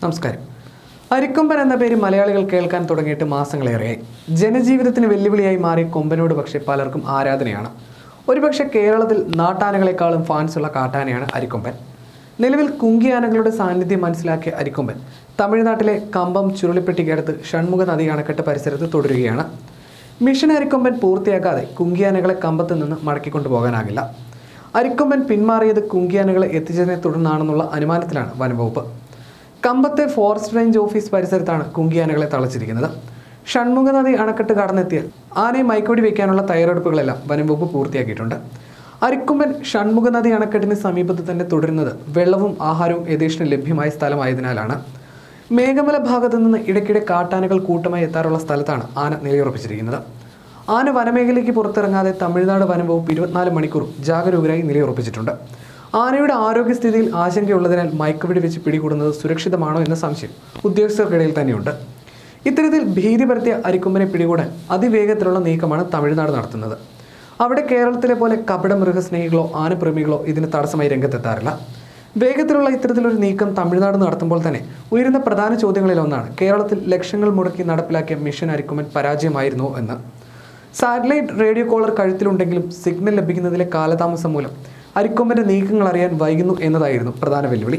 നമസ്കാരം അരിക്കൊമ്പൻ എന്ന പേര് മലയാളികൾ കേൾക്കാൻ തുടങ്ങിയിട്ട് മാസങ്ങളേറെയായി ജനജീവിതത്തിന് വെല്ലുവിളിയായി മാറിയ കൊമ്പനോട് പക്ഷേ പലർക്കും ആരാധനയാണ് ഒരുപക്ഷെ കേരളത്തിൽ നാട്ടാനകളെക്കാളും ഫാൻസുള്ള കാട്ടാനയാണ് അരിക്കൊമ്പൻ നിലവിൽ കുങ്കിയാനകളുടെ സാന്നിധ്യം മനസ്സിലാക്കിയ അരിക്കൊമ്പൻ തമിഴ്നാട്ടിലെ കമ്പം ചുരുളിപ്പെട്ടിക്കടുത്ത് ഷൺമുഖ നദി അണക്കെട്ട് പരിസരത്ത് തുടരുകയാണ് മിഷൻ അരിക്കൊമ്പൻ പൂർത്തിയാക്കാതെ കുങ്കിയാനകളെ കമ്പത്ത് നിന്ന് മടക്കിക്കൊണ്ടുപോകാനാകില്ല അരിക്കൊമ്പൻ പിന്മാറിയത് കുങ്കിയാനകളെ എത്തിച്ചതിനെ തുടർന്നാണെന്നുള്ള അനുമാനത്തിലാണ് വനംവകുപ്പ് കമ്പത്തെ ഫോറസ്റ്റ് റേഞ്ച് ഓഫീസ് പരിസരത്താണ് കുങ്കിയാനകളെ തളച്ചിരിക്കുന്നത് ഷൺമുഖ നദി അണക്കെട്ട് കടന്നെത്തിയാൽ ആനയെ മയക്കുവെടി വയ്ക്കാനുള്ള തയ്യാറെടുപ്പുകളെല്ലാം വനംവകുപ്പ് പൂർത്തിയാക്കിയിട്ടുണ്ട് അരിക്കൊമ്പൻ ഷൺമുഖ നദി അണക്കെട്ടിന് സമീപത്ത് തന്നെ തുടരുന്നത് വെള്ളവും ആഹാരവും യഥേഷ്ടം ലഭ്യമായ സ്ഥലമായതിനാലാണ് മേഘമല ഭാഗത്തു നിന്ന് ഇടയ്ക്കിടെ കാട്ടാനകൾ കൂട്ടമായി എത്താറുള്ള സ്ഥലത്താണ് ആന നിലയുറപ്പിച്ചിരിക്കുന്നത് ആന വനമേഖലയ്ക്ക് പുറത്തിറങ്ങാതെ തമിഴ്നാട് വനം വകുപ്പ് ഇരുപത്തിനാല് മണിക്കൂറും ജാഗരൂകരായി നിലയുറപ്പിച്ചിട്ടുണ്ട് ആനയുടെ ആരോഗ്യസ്ഥിതിയിൽ ആശങ്കയുള്ളതിനാൽ മയക്കുപിടി വെച്ച് പിടികൂടുന്നത് സുരക്ഷിതമാണോ എന്ന സംശയം ഉദ്യോഗസ്ഥർക്കിടയിൽ തന്നെയുണ്ട് ഇത്തരത്തിൽ ഭീതി പരത്തിയ അരിക്കൊമ്പനെ പിടികൂടാൻ അതിവേഗത്തിലുള്ള നീക്കമാണ് തമിഴ്നാട് നടത്തുന്നത് അവിടെ കേരളത്തിലെ പോലെ കപട മൃഗസ്നേഹികളോ ആനപ്രേമികളോ ഇതിന് തടസ്സമായി രംഗത്തെത്താറില്ല വേഗത്തിലുള്ള ഇത്തരത്തിലൊരു നീക്കം തമിഴ്നാട് നടത്തുമ്പോൾ തന്നെ ഉയരുന്ന പ്രധാന ചോദ്യങ്ങളിലൊന്നാണ് കേരളത്തിൽ ലക്ഷങ്ങൾ മുടക്കി നടപ്പിലാക്കിയ മിഷൻ അരിക്കുമൻ പരാജയമായിരുന്നോ എന്ന് സാറ്റലൈറ്റ് റേഡിയോ കോളർ കഴുത്തിലുണ്ടെങ്കിലും സിഗ്നൽ ലഭിക്കുന്നതിലെ കാലതാമസം മൂലം അരിക്കൊമ്പന്റെ നീക്കങ്ങൾ അറിയാൻ വൈകുന്നു എന്നതായിരുന്നു പ്രധാന വെല്ലുവിളി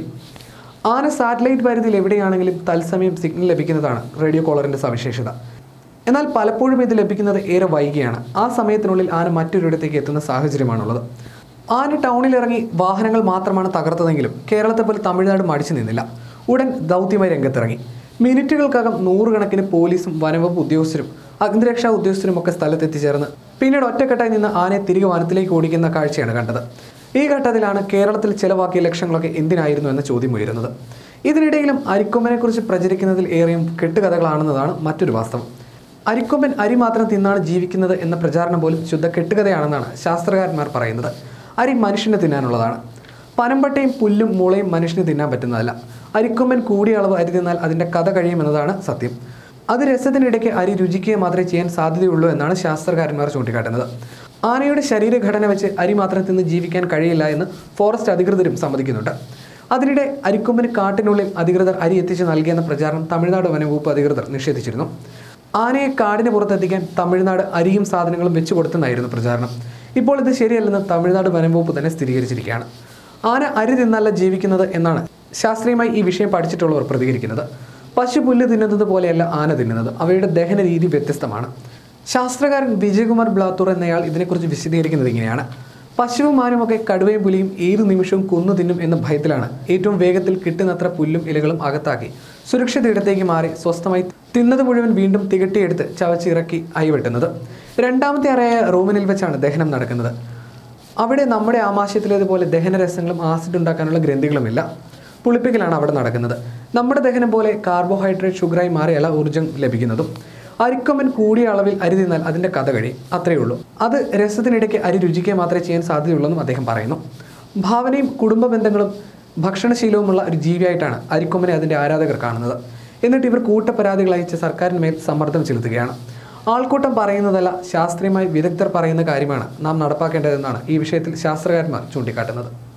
ആന സാറ്റലൈറ്റ് പരിധിയിൽ എവിടെയാണെങ്കിലും തത്സമയം സിഗ്നൽ ലഭിക്കുന്നതാണ് റേഡിയോ കോളറിന്റെ സവിശേഷത എന്നാൽ പലപ്പോഴും ഇത് ലഭിക്കുന്നത് ഏറെ വൈകിയാണ് ആ സമയത്തിനുള്ളിൽ ആന മറ്റൊരിടത്തേക്ക് എത്തുന്ന സാഹചര്യമാണുള്ളത് ആന ടൗണിൽ ഇറങ്ങി വാഹനങ്ങൾ മാത്രമാണ് തകർത്തതെങ്കിലും കേരളത്തെ പോലെ തമിഴ്നാട് മടിച്ചു നിന്നില്ല ഉടൻ ദൗത്യമായി രംഗത്തിറങ്ങി മിനിറ്റുകൾക്കകം നൂറുകണക്കിന് പോലീസും വനംവകുപ്പ് ഉദ്യോഗസ്ഥരും അഗ്നിരക്ഷാ ഉദ്യോഗസ്ഥരും ഒക്കെ സ്ഥലത്തെത്തിച്ചേർന്ന് പിന്നീട് ഒറ്റക്കെട്ടായി നിന്ന് ആനയെ തിരികെ വനത്തിലേക്ക് ഓടിക്കുന്ന കാഴ്ചയാണ് കണ്ടത് ഈ ഘട്ടത്തിലാണ് കേരളത്തിൽ ചെലവാക്കിയ ലക്ഷങ്ങളൊക്കെ എന്തിനായിരുന്നു എന്ന ചോദ്യം ഉയരുന്നത് ഇതിനിടയിലും അരിക്കൊമ്പനെക്കുറിച്ച് പ്രചരിക്കുന്നതിൽ ഏറെയും കെട്ടുകഥകളാണെന്നതാണ് മറ്റൊരു വാസ്തവം അരിക്കൊമ്പൻ അരി മാത്രം തിന്നാണ് ജീവിക്കുന്നത് എന്ന പ്രചാരണം പോലും ശുദ്ധ കെട്ടുകഥയാണെന്നാണ് ശാസ്ത്രകാരന്മാർ പറയുന്നത് അരി മനുഷ്യന് തിന്നാനുള്ളതാണ് പനമ്പട്ടയും പുല്ലും മുളയും മനുഷ്യന് തിന്നാൻ പറ്റുന്നതല്ല അരിക്കൊമ്പൻ കൂടിയ അളവ് അരി തിന്നാൽ അതിൻ്റെ കഥ കഴിയുമെന്നതാണ് സത്യം അത് രസത്തിനിടയ്ക്ക് അരി രുചിക്കുക മാത്രമേ ചെയ്യാൻ സാധ്യതയുള്ളൂ എന്നാണ് ശാസ്ത്രകാരന്മാർ ചൂണ്ടിക്കാട്ടുന്നത് ആനയുടെ ശരീരഘടന വെച്ച് അരി മാത്രം തിന്ന് ജീവിക്കാൻ കഴിയില്ല എന്ന് ഫോറസ്റ്റ് അധികൃതരും സമ്മതിക്കുന്നുണ്ട് അതിനിടെ അരിക്കൊമ്പന് കാട്ടിനുള്ളിൽ അധികൃതർ അരി എത്തിച്ച് നൽകിയെന്ന പ്രചാരണം തമിഴ്നാട് വനംവകുപ്പ് അധികൃതർ നിഷേധിച്ചിരുന്നു ആനയെ കാടിന് പുറത്തെത്തിക്കാൻ തമിഴ്നാട് അരിയും സാധനങ്ങളും വെച്ചു കൊടുത്തെന്നായിരുന്നു പ്രചാരണം ഇപ്പോൾ ഇത് ശരിയല്ലെന്ന് തമിഴ്നാട് വനംവകുപ്പ് തന്നെ സ്ഥിരീകരിച്ചിരിക്കുകയാണ് ആന അരി തിന്നല്ല ജീവിക്കുന്നത് എന്നാണ് ശാസ്ത്രീയമായി ഈ വിഷയം പഠിച്ചിട്ടുള്ളവർ പ്രതികരിക്കുന്നത് പശു പുല്ല് തിന്നുന്നത് പോലെയല്ല ആന തിന്നുന്നത് അവയുടെ ദഹന രീതി വ്യത്യസ്തമാണ് ശാസ്ത്രകാരൻ വിജയകുമാർ ബ്ലാത്തൂർ എന്നയാൾ ഇതിനെക്കുറിച്ച് വിശദീകരിക്കുന്നത് ഇങ്ങനെയാണ് പശുവും മാനുമൊക്കെ കടുവയും പുലിയും ഏതു നിമിഷവും കൊന്നു തിന്നും എന്ന ഭയത്തിലാണ് ഏറ്റവും വേഗത്തിൽ കിട്ടുന്നത്ര പുല്ലും ഇലകളും അകത്താക്കി സുരക്ഷിത ഇടത്തേക്ക് മാറി സ്വസ്ഥമായി തിന്നത് മുഴുവൻ വീണ്ടും തികട്ടിയെടുത്ത് ചവച്ചിറക്കി അയവെട്ടുന്നത് രണ്ടാമത്തെ അറയായ റൂമിനിൽ വെച്ചാണ് ദഹനം നടക്കുന്നത് അവിടെ നമ്മുടെ ആമാശയത്തിലേതുപോലെ ദഹനരസങ്ങളും ആസിഡ് ഉണ്ടാക്കാനുള്ള ഗ്രന്ഥികളുമില്ല പുളിപ്പിക്കലാണ് അവിടെ നടക്കുന്നത് നമ്മുടെ ദഹനം പോലെ കാർബോഹൈഡ്രേറ്റ് ഷുഗറായി മാറിയല്ല ഊർജ്ജം ലഭിക്കുന്നതും അരിക്കൊമ്പൻ കൂടിയ അളവിൽ അരി തിന്നാൽ അതിൻ്റെ കഥ കഴിയും അത്രയേ ഉള്ളൂ അത് രസത്തിനിടയ്ക്ക് അരി രുചിക്കുക മാത്രമേ ചെയ്യാൻ സാധ്യതയുള്ളൂ അദ്ദേഹം പറയുന്നു ഭാവനയും കുടുംബ ബന്ധങ്ങളും ഭക്ഷണശീലവുമുള്ള ഒരു ജീവിയായിട്ടാണ് അരിക്കൊമ്പനെ അതിൻ്റെ ആരാധകർ കാണുന്നത് എന്നിട്ട് ഇവർ കൂട്ടപരാതികൾ അയച്ച് സർക്കാരിന് മേൽ സമ്മർദ്ദം ചെലുത്തുകയാണ് ആൾക്കൂട്ടം പറയുന്നതല്ല ശാസ്ത്രീയമായി വിദഗ്ധർ പറയുന്ന കാര്യമാണ് നാം നടപ്പാക്കേണ്ടതെന്നാണ് ഈ വിഷയത്തിൽ ശാസ്ത്രകാരന്മാർ ചൂണ്ടിക്കാട്ടുന്നത്